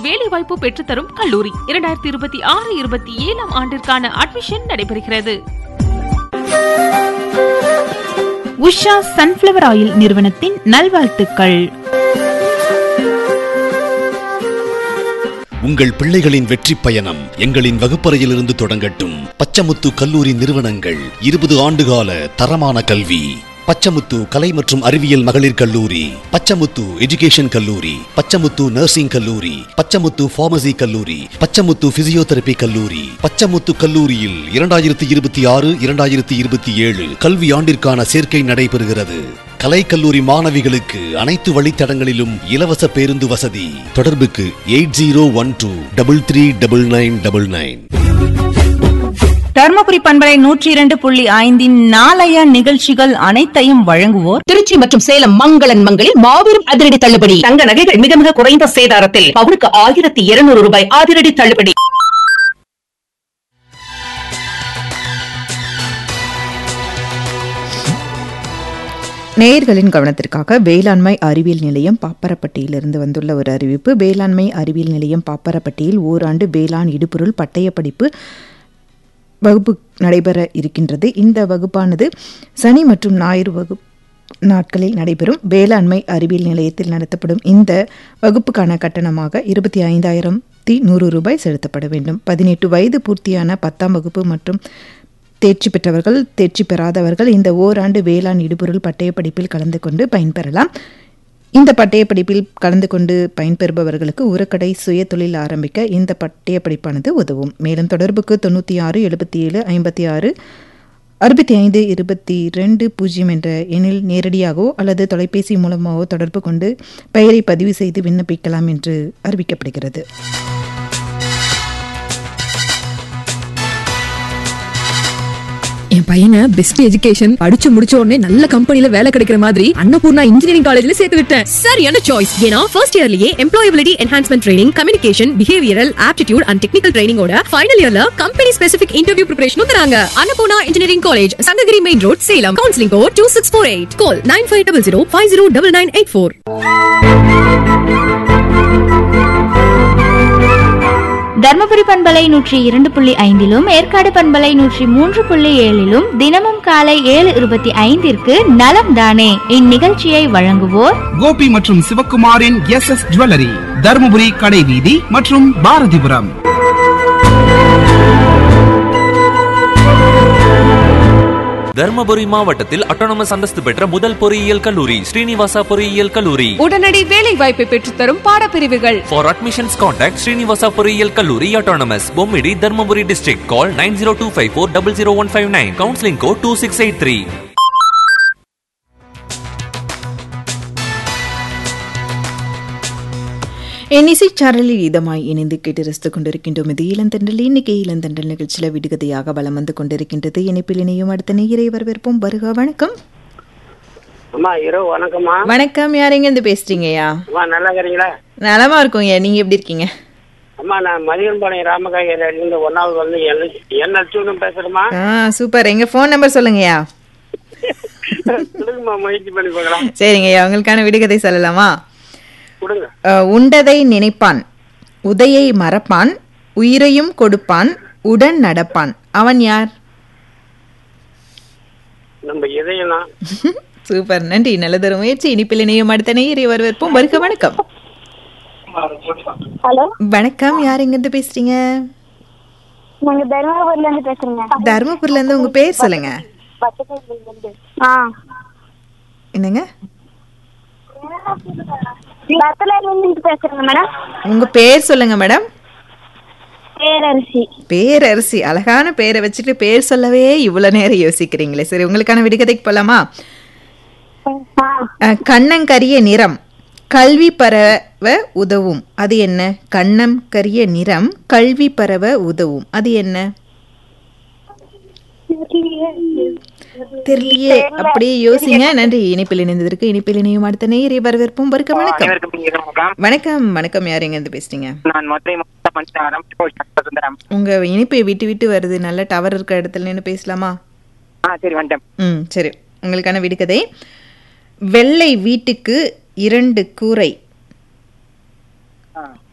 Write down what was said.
வேலைவாய்ப்பு பெற்றுத்தரும் கல்லூரி இரண்டாயிரத்தி இருபத்தி ஆறு இருபத்தி ஏழாம் ஆண்டிற்கான அட்மிஷன் நடைபெறுகிறது உஷா சன்ஃப்ளவர் ஆயில் நிறுவனத்தின் நல்வாழ்த்துக்கள் உங்கள் பிள்ளைகளின் வெற்றி பயணம் எங்களின் வகுப்பறையிலிருந்து தொடங்கட்டும் பச்சமுத்து கல்லூரி நிறுவனங்கள் இருபது ஆண்டுகால தரமான கல்வி பச்சமுத்து கலை மற்றும் அறிவியல் மகளிர் கல்லூரி பச்சமுத்து எஜுகேஷன் கல்லூரி பச்சமுத்து நர்சிங் கல்லூரி பச்சமுத்து பார்மசி கல்லூரி பச்சமுத்து பிசியோதெரபி கல்லூரி பச்சமுத்து கல்லூரியில் இரண்டாயிரத்தி இருபத்தி ஆறு இரண்டாயிரத்தி இருபத்தி ஏழு கல்வி ஆண்டிற்கான சேர்க்கை நடைபெறுகிறது கலைக்கல்லூரி மாணவிகளுக்கு அனைத்து வழித்தடங்களிலும் இலவச பேருந்து வசதி தொடர்புக்கு eight zero one two double three double nine double nine Dharmapuri பண்பலை நூற்றி இரண்டு புள்ளி ஐந்தின் நாளைய நிகழ்ச்சிகள் அனைத்தையும் வழங்குவோர் திருச்சி மற்றும் சேலம் மங்களன் மங்களில் மாபெரும் அதிரடி தள்ளுபடி தங்க நகைகள் மிக மிக குறைந்த சேதாரத்தில் பவுனுக்கு ஆயிரத்தி இருநூறு ரூபாய் அதிரடி தள்ளுபடி நேயர்களின் கவனத்திற்காக வேளாண்மை அறிவியல் நிலையம் பாப்பரப்பட்டியிலிருந்து வந்துள்ள ஒரு அறிவிப்பு வேளாண்மை அறிவியல் நிலையம் பாப்பரப்பட்டியில் ஓராண்டு வேளாண் இடுபொருள் பட்டய படிப்பு வகுப்பு நடைபெற இருக்கின்றது இந்த வகுப்பானது சனி மற்றும் ஞாயிறு வகுப்பு நாட்களில் நடைபெறும் வேளாண்மை அறிவியல் நிலையத்தில் நடத்தப்படும் இந்த வகுப்புக்கான கட்டணமாக இருபத்தி ஐந்தாயிரத்தி நூறு ரூபாய் செலுத்தப்பட வேண்டும் பதினெட்டு வயது பூர்த்தியான பத்தாம் வகுப்பு மற்றும் தேர்ச்சி பெற்றவர்கள் தேர்ச்சி பெறாதவர்கள் இந்த ஓராண்டு வேளாண் இடுபொருள் பட்டய படிப்பில் கலந்து கொண்டு பயன்பெறலாம் இந்த பட்டய படிப்பில் கலந்து கொண்டு பயன்பெறுபவர்களுக்கு உரக்கடை சுய தொழில் ஆரம்பிக்க இந்த பட்டய படிப்பானது உதவும் மேலும் தொடர்புக்கு தொண்ணூற்றி ஆறு எழுபத்தி ஏழு ஐம்பத்தி ஆறு அறுபத்தி ஐந்து இருபத்தி ரெண்டு பூஜ்ஜியம் என்ற எண்ணில் நேரடியாகவோ அல்லது தொலைபேசி மூலமாகவோ தொடர்பு கொண்டு பெயரை பதிவு செய்து விண்ணப்பிக்கலாம் என்று அறிவிக்கப்படுகிறது என் பையனை பெஸ்ட் எஜுகேஷன் படிச்சு முடிச்ச உடனே நல்ல கம்பெனில வேலை கிடைக்கிற மாதிரி அன்னபூர்ணா இன்ஜினியரிங் காலேஜ்ல சேர்த்து விட்டேன் சரியான சாய்ஸ் ஏன்னா ஃபர்ஸ்ட் இயர்லயே employability enhancement training communication behavioural aptitude and technical ட்ரைனிங்கோட ஃபைனல் இயர்ல கம்பெனி ஸ்பெசிபிக் இன்டர்வியூ ப்ரிப்பரேஷனும் தராங்க Annapoorna engineering college Sankagiri main road Salem counselling code two six four eight call nine five double zero five zero double nine eight four Dharmapuri பண்பலை நூற்றி இரண்டு புள்ளி ஐந்திலும் ஏற்காடு பண்பலை நூற்றி மூன்று புள்ளி ஏழிலும் தினமும் காலை ஏழு இருபத்தி ஐந்திற்கு நலம் தானே இந்நிகழ்ச்சியை வழங்குவோர் கோபி மற்றும் சிவக்குமாரின் எஸ் எஸ் ஜுவல்லரி தருமபுரி கடை வீதி மற்றும் பாரதிபுரம் தர்மபுரி மாவட்டத்தில் அட்டானமஸ் அந்தஸ்து பெற்ற முதல் பொறியியல் கல்லூரி ஸ்ரீனிவாசா பொறியியல் கல்லூரி உடனடி வேலை வாய்ப்பை பெற்றுத்தரும் பாடப்பிரிவுகள் ஃபார் அட்மிஷன்ஸ் கான்டாக்ட் ஸ்ரீனிவாசா பொறியியல் கல்லூரி autonomous Bommidi Dharmapuri district call nine zero two five four double zero one five nine counselling code two six eight three என் இசைச்சாரலில் இதமாய் இணைந்து கேட்டு ரசித்துக் கொண்டிருக்கின்றோம் இது இளந்தண்டல் இன்னைக்கு இளந்தண்டல் நிகழ்ச்சியில் விடுகதையாக வலம் வந்து கொண்டிருக்கின்றது இணைப்பில் இணையும் அடுத்த நேயரை வரவேற்போம் வருக வணக்கம் அம்மா இரவு வணக்கம்மா வணக்கம் யாரெங்க இருந்து பேசுறீங்கய்யா அம்மா நல்லா இருக்கிறீங்களா நலமா இருக்கோங்க நீங்க எப்படி இருக்கீங்க அம்மா நான் மதியன்பாளையம் ராமகாயிலிருந்து ஒன்னாவது வந்து என்ன என்ன அச்சுன்னு பேசுறேம்மா ஆ சூப்பர் எங்க ஃபோன் நம்பர் சொல்லுங்கய்யா கொடுங்கம்மா முயற்சி பண்ணி பார்க்கலாம் சரிங்கய்யா உங்களுக்கான விடுகதை சொல்லலாமா கொடுங்க அஹ், உண்டதை நினைப்பான் உதையை மறப்பான் உயிரையும் கொடுப்பான் உடன் நடப்பான் அவன் யார் நம்ம இதயம் தான் சூப்பர் நன்றி நல்லதொரு முயற்சி இனிப்பில் இணையும் அடுத்த நேயரை வரவேற்போம் வருக வணக்கம் ஹலோ வணக்கம் யார் எங்கிருந்து பேசுறீங்க நாங்க தருமபுரில இருந்து பேசுறேங்க தருமபுரில இருந்து உங்க பேர் சொல்லுங்க ஆ என்னங்க பத்தலாயிரம் இருந்து பேசுறேங்க மேடம் உங்க பேர் சொல்லுங்க மேடம் பேரரசி பேரரசி அழகான பேரை வச்சுட்டு பேர் சொல்லவே இவ்வளவு நேரம் யோசிக்கிறீங்களே சரி உங்களுக்கான விடுகதைக்கு போலாமா அஹ், கண்ணங்கரிய நிறம் கல்வி பரவ உதவும் அது என்ன கண்ணம் கரிய நிறம் கல்வி பரவ உதவும் அது என்ன தெரியலையே அப்படியே யோசிங்க நன்றி இனிப்பில் இணைந்ததற்கு இனிப்பில் இணையும் அடுத்த நேயரை வரவேற்போம் வருக வணக்கம் வணக்கம் வணக்கம் யார் எங்க இருந்து பேசுறீங்க நான் மதுரை மாவட்டம் மஞ்சாரம் சுந்தரம் உங்க இனிப்பு விட்டு விட்டு வருது நல்ல டவர் இருக்கிற இடத்துல நின்று பேசலாமா ஆ சரி வந்துட்டேன் ம் சரி உங்களுக்கான விடுகதை வெள்ளை வீட்டுக்கு இரண்டு கூரை